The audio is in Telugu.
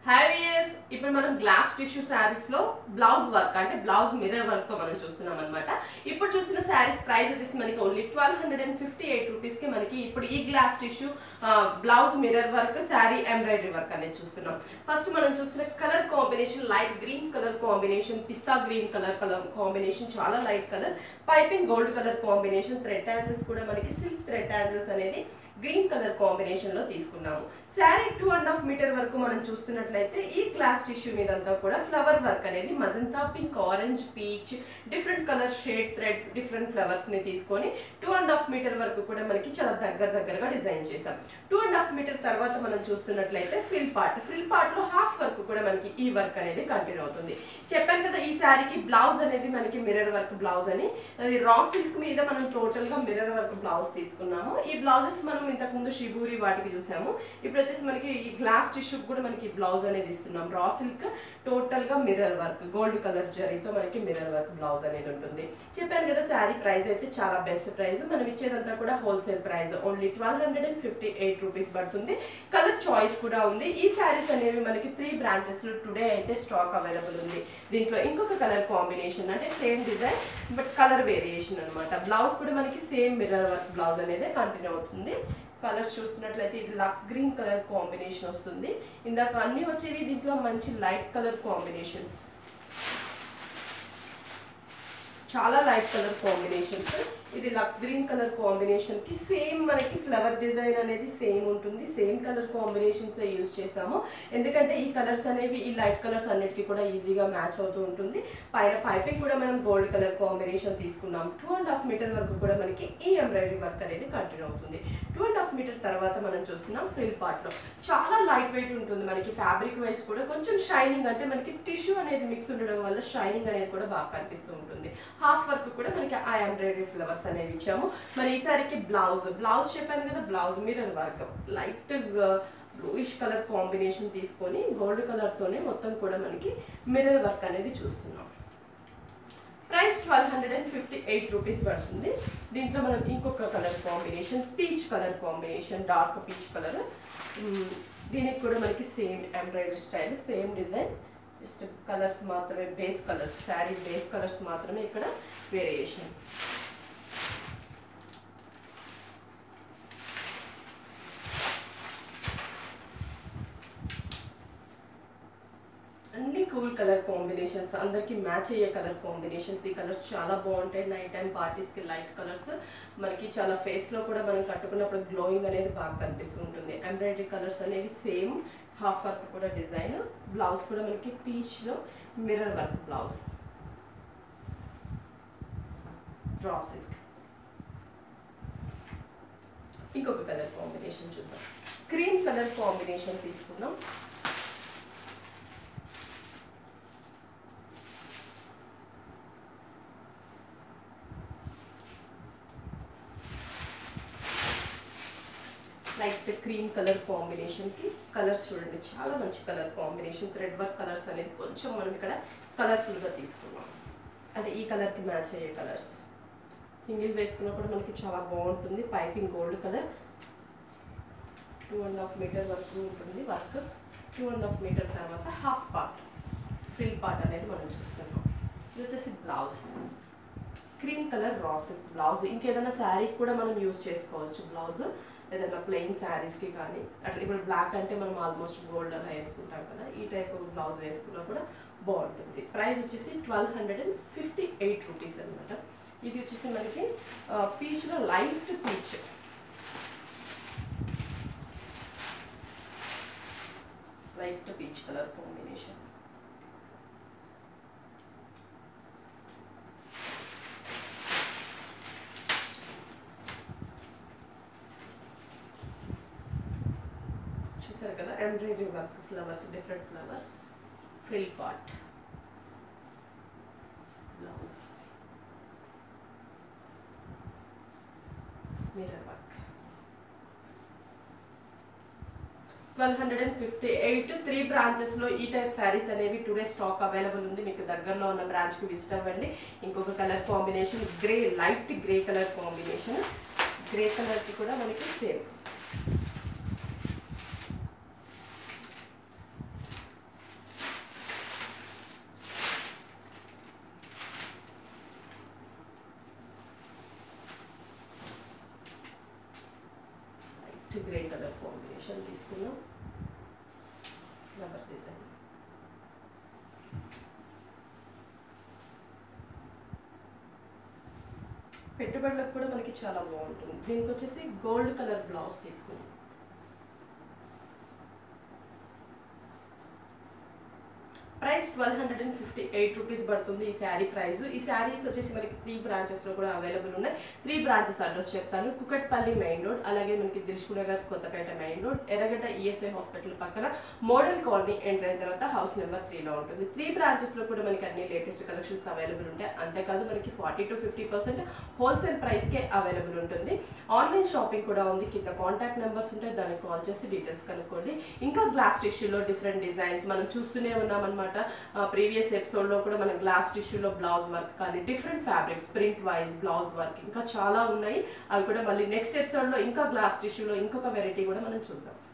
హాయ్ వియర్స్ ఇప్పుడు మనం గ్లాస్ టిష్యూ శారీస్ లో బ్లౌజ్ వర్క్ అంటే బ్లౌజ్ మిర్రర్ వర్క్ తో మనం చూస్తున్నాం అనమాట ఇప్పుడు చూస్తున్న శారీస్ ప్రైస్ వచ్చేసి మనకి only twelve hundred and fifty eight rupees కి మనకి ఇప్పుడు ఈ glass tissue blouse mirror work sari embroidery work అనేది చూస్తున్నాం ఫస్ట్ మనం చూస్తున్న colour combination light green colour combination పిస్తా గ్రీన్ కలర్ కలర్ కాంబినేషన్ చాలా light colour piping gold colour combination thread handles కూడా మనకి సిల్క్ థ్రెడ్ హ్యాండిల్స్ అనేది గ్రీన్ కలర్ కాంబినేషన్ లో తీసుకున్నాము sari two and half metre వరకు మనం చూస్తున్నట్లయితే ఈ గ్లాస్ టిష్యూ మీదంతా కూడా ఫ్లవర్ వర్క్ అనేది magenta pink orange peach different colour shade thread different flowers ని తీసుకొని టూ అండ్ హాఫ్ మీటర్ వరకు కూడా మనకి చాలా దగ్గర దగ్గరగా డిజైన్ చేసాం టూ అండ్ హాఫ్ మీటర్ తర్వాత మనం చూస్తున్నట్లయితే ఫ్రిల్ పార్ట్ ఫ్రిల్ పార్ట్ లో హాఫ్ వర్క్ కూడా మనకి ఈ వర్క్ అనేది కంటిన్యూ అవుతుంది చెప్పాను కదా ఈ శారీకి బ్లౌజ్ అనేది మనకి మిర్రర్ వర్క్ బ్లౌజ్ అని అది రా సిల్క్ మీద మనం టోటల్ గా మిర్రర్ వర్క్ బ్లౌజ్ తీసుకున్నాము ఈ బ్లౌజెస్ మనం ఇంతకు ముందు షిబూరి వాటికి చూసాము ఇప్పుడు వచ్చేసి మనకి ఈ గ్లాస్ టిష్యూ కూడా మనకి బ్లౌజ్ అనేది ఇస్తున్నాం రా సిల్క్ టోటల్ గా మిర్రర్ వర్క్ గోల్డ్ కలర్ జరీతో మనకి మిర్రర్ వర్క్ బ్లౌజ్ అనేది ఉంటుంది చెప్పాను కదా శారీ ప్రైస్ అయితే చాలా బెస్ట్ ప్రైస్ మనం ఇచ్చేదంతా కూడా wholesale price only twelve hundred and fifty eight rupees పడుతుంది కలర్ చాయిస్ కూడా ఉంది ఈ శారీస్ అనేవి మనకి త్రీ బ్రాంచెస్ లో టుడే అయితే స్టాక్ అవైలబుల్ ఉంది దీంట్లో ఇంకొక కలర్ కాంబినేషన్ అంటే same design but colour variation అనమాట బ్లౌజ్ కూడా మనకి సేమ్ మిర్రర్ వర్క్ బ్లౌజ్ అనేది కంటిన్యూ అవుతుంది కలర్స్ చూస్తున్నట్లయితే ఇది లక్స్ గ్రీన్ కలర్ కాంబినేషన్ వస్తుంది ఇందాక అన్ని వచ్చేవి దీంట్లో మంచి లైట్ కలర్ కాంబినేషన్స్ చాలా లైట్ కలర్ కాంబినేషన్స్ ఇది లక్స్ గ్రీన్ కలర్ కాంబినేషన్ కి సేమ్ మనకి ఫ్లవర్ డిజైన్ అనేది సేమ్ ఉంటుంది సేమ్ కలర్ కాంబినేషన్స్ యూజ్ చేసాము ఎందుకంటే ఈ కలర్స్ అనేవి ఈ లైట్ కలర్స్ అన్నిటికీ కూడా ఈజీగా మ్యాచ్ అవుతూ ఉంటుంది పైన పైపింగ్ కూడా మనం గోల్డ్ కలర్ కాంబినేషన్ తీసుకున్నాం టూ అండ్ హాఫ్ మీటర్ వరకు కూడా మనకి ఈ ఎంబ్రాయిడరీ వర్క్ అనేది కంటిన్యూ అవుతుంది టూ అండ్ హాఫ్ మీటర్ తర్వాత మనం చూస్తున్నాం ఫ్రిల్ పార్ట్ లో చాలా లైట్ వెయిట్ ఉంటుంది మనకి ఫ్యాబ్రిక్ వైజ్ కూడా కొంచెం షైనింగ్ అంటే మనకి టిష్యూ అనేది మిక్స్ ఉండడం వల్ల షైనింగ్ అనేది కూడా బాగా కనిపిస్తూ ఉంటుంది హాఫ్ వర్క్ కూడా మనకి ఆ ఎంబ్రాయిడరీ ఫ్లవర్స్ అనేవి ఇచ్చాము మరి ఈసారికి బ్లౌజ్ బ్లౌజ్ చెప్పాను కదా బ్లౌజ్ మీద work light bluish colour combination తీసుకొని గోల్డ్ కలర్ తోనే మొత్తం కూడా మనకి మిర్రర్ వర్క్ అనేది చూస్తున్నాం price twelve hundred and fifty eight rupees పడుతుంది దీంట్లో మనం ఇంకొక colour combination peach colour combination dark peach colour దీనికి కూడా మనకి same embroidery style same design just colours మాత్రమే base colours sari base colours మాత్రమే ఇక్కడ వేరియేషన్ అన్ని కూల్ కలర్ కాంబినేషన్స్ అందరికి మ్యాచ్ అయ్యే కలర్ కాంబినేషన్స్ ఈ కలర్స్ చాలా బాగుంటాయి నైట్ టైం పార్టీస్కి లైట్ కలర్స్ మనకి చాలా ఫేస్లో కూడా మనం కట్టుకున్నప్పుడు గ్లోయింగ్ అనేది బాగా కనిపిస్తూ ఉంటుంది ఎంబ్రాయిడరీ కలర్స్ అనేవి సేమ్ హాఫ్ వర్క్ కూడా డిజైన్ బ్లౌజ్ కూడా మనకి పీచ్లో మిర్రర్ వర్క్ బ్లౌజ్ డ్రా సిల్క్ ఇంకొక కలర్ కాంబినేషన్ చూద్దాం క్రీమ్ కలర్ కాంబినేషన్ తీసుకున్నాం లైట్ క్రీమ్ కలర్ కాంబినేషన్కి కలర్స్ చూడండి చాలా మంచి colour combination thread work colours అనేది కొంచెం మనం ఇక్కడ కలర్ఫుల్గా తీసుకున్నాం అంటే ఈ కలర్కి మ్యాచ్ అయ్యే కలర్స్ సింగిల్ వేసుకున్నప్పుడు మనకి చాలా బాగుంటుంది piping gold colour two and half metre వరకు ఉంటుంది work two and half metre తర్వాత హాఫ్ పార్ట్ ఫ్రిల్ పార్ట్ అనేది మనం చూస్తున్నాం ఇది వచ్చేసి బ్లౌజ్ క్రీమ్ కలర్ రాస్ బ్లౌజ్ ఇంకేదైనా శారీకి కూడా మనం యూస్ చేసుకోవచ్చు బ్లౌజ్ ఏదైనా ప్లెయిన్ శారీస్కి కానీ అట్లా ఇప్పుడు బ్లాక్ అంటే మనం ఆల్మోస్ట్ గోల్డ్ అలా వేసుకుంటాం కదా ఈ టైప్ బ్లౌజ్ వేసుకున్నా కూడా బాగుంటుంది ప్రైస్ వచ్చేసి twelve hundred and fifty eight rupees అనమాట ఇది వచ్చేసి మనకి పీచ్లో light peach light peach colour combination చూసారు కదా embroidery work flowers different flowers frill part blouse mirror work twelve hundred and fifty eight three బ్రాంచెస్లో ఈ టైప్ శారీస్ అనేవి టుడే స్టాక్ అవైలబుల్ ఉంది మీకు దగ్గరలో ఉన్న బ్రాంచ్కి విజిట్ అవ్వండి ఇంకొక colour combination grey light grey colour combination grey కలర్కి కూడా మనకి సేమ్ గ్రే కలర్ కాంబినేషన్ తీసుకున్నాం ఫ్లవర్ డిజైన్ పెట్టుబడులకు కూడా మనకి చాలా బాగుంటుంది దీనికి వచ్చేసి గోల్డ్ కలర్ బ్లౌజ్ తీసుకున్నాం price twelve hundred and fifty eight rupees పడుతుంది ఈ శారీ ప్రైస్ ఈ శారీస్ వచ్చేసి మనకి త్రీ బ్రాంచెస్లో కూడా అవైలబుల్ ఉన్నాయి త్రీ బ్రాంచెస్ అడ్రస్ చెప్తాను కుకట్పల్లి మెయిన్ రోడ్ అలాగే మనకి Dilsukhnagar Kothapet main road Erragadda ESI hospital పక్కన మోడల్ కాలనీ ఎంటర్ అయిన తర్వాత హౌస్ నెంబర్ త్రీలో ఉంటుంది త్రీ బ్రాంచెస్లో కూడా మనకి అన్ని లేటెస్ట్ కలెక్షన్స్ అవైలబుల్ ఉంటాయి అంతేకాదు మనకి forty to fifty percent wholesale ప్రైస్కే అవైలబుల్ ఉంటుంది ఆన్లైన్ షాపింగ్ కూడా ఉంది కింద కాంటాక్ట్ నెంబర్స్ ఉంటాయి దానికి కాల్ చేసి డీటెయిల్స్ కనుక్కోండి ఇంకా గ్లాస్ టిష్యూలో డిఫరెంట్ డిజైన్స్ మనం చూస్తూనే ఉన్నాం అనమాట ప్రీవియస్ ఎపిసోడ్లో కూడా మనం గ్లాస్ టిష్యూలో బ్లౌజ్ వర్క్ కానీ different fabrics print wise blouse work ఇంకా చాలా ఉన్నాయి అవి కూడా మళ్ళీ నెక్స్ట్ ఎపిసోడ్లో ఇంకా గ్లాస్ టిష్యూలో ఇంకొక వెరైటీ కూడా మనం చూద్దాం